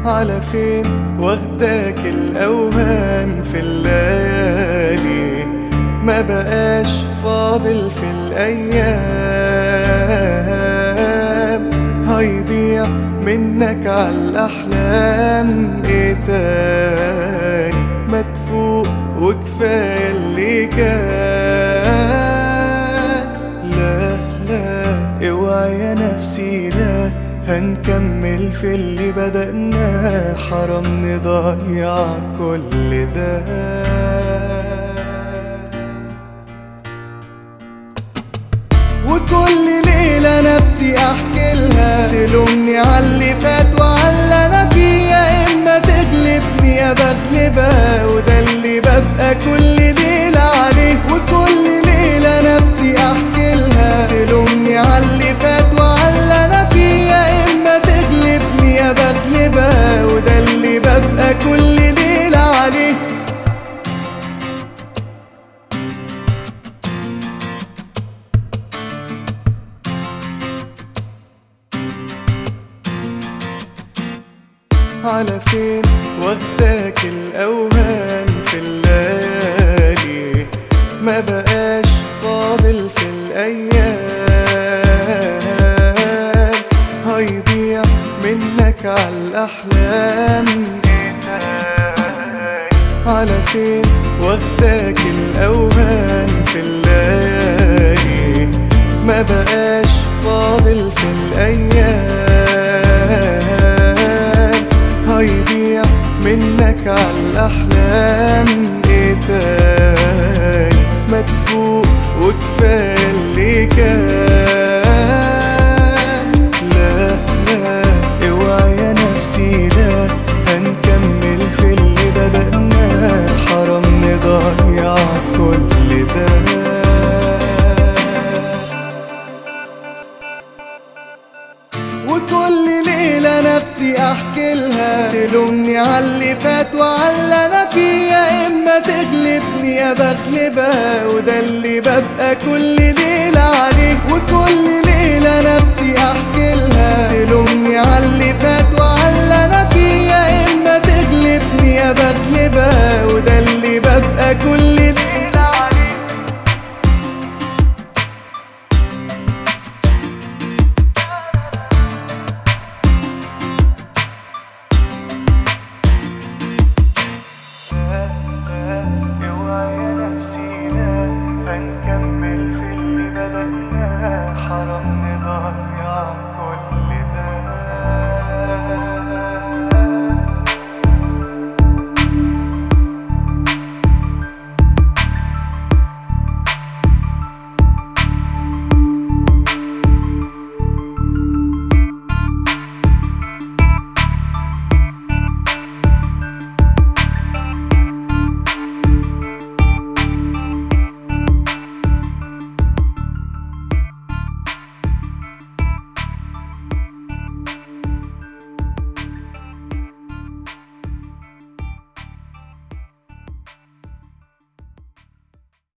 على فين واخداك الأوهام في الليالي ما بقاش فاضل في الأيام هيضيع منك عالأحلام ايه تاني ما تفوق وكفاية اللي كان لا لا اوعى يا نفسي لا هنكمل في اللي بدأناه حرام نضيع كل ده وكل ليلة نفسي أحكي لها تلومني عاللي فات وعاللي أنا فيه يا إما تغلبني يا بغلبها وده اللي ببقى كل ليلة عليه وكل ليلة نفسي أحكي لها تلومني عاللي فات وعاللي أنا فيه يا إما تغلبني يا بغلبها وده اللي ببقى كل ليلة عليه على فين واخداك الأوهام في الليالي ما بقاش فاضل في الأيام هيضيع منك عالأحلام على فين واخداك الأوهام في الليالي ما بقاش فاضل في الأيام هيضيع منك عالأحلام ايه تاني ما تفوق وكفاية اللي كان لا لا اوعى يا نفسي لا هنكمل في اللي بدأناه حرام نضيع كل ده وكل ليلة نفسي أحكي لها تلومني عاللي فات وعاللي أنا فيه يا إما تغلبني يا بغلبها وده اللي ببقى كل ليلة عليه وكل ليلة نفسي أحكي لها تلومني عاللي فات وعاللي أنا فيه يا إما تغلبني يا بغلبها وده اللي ببقى كل ليلة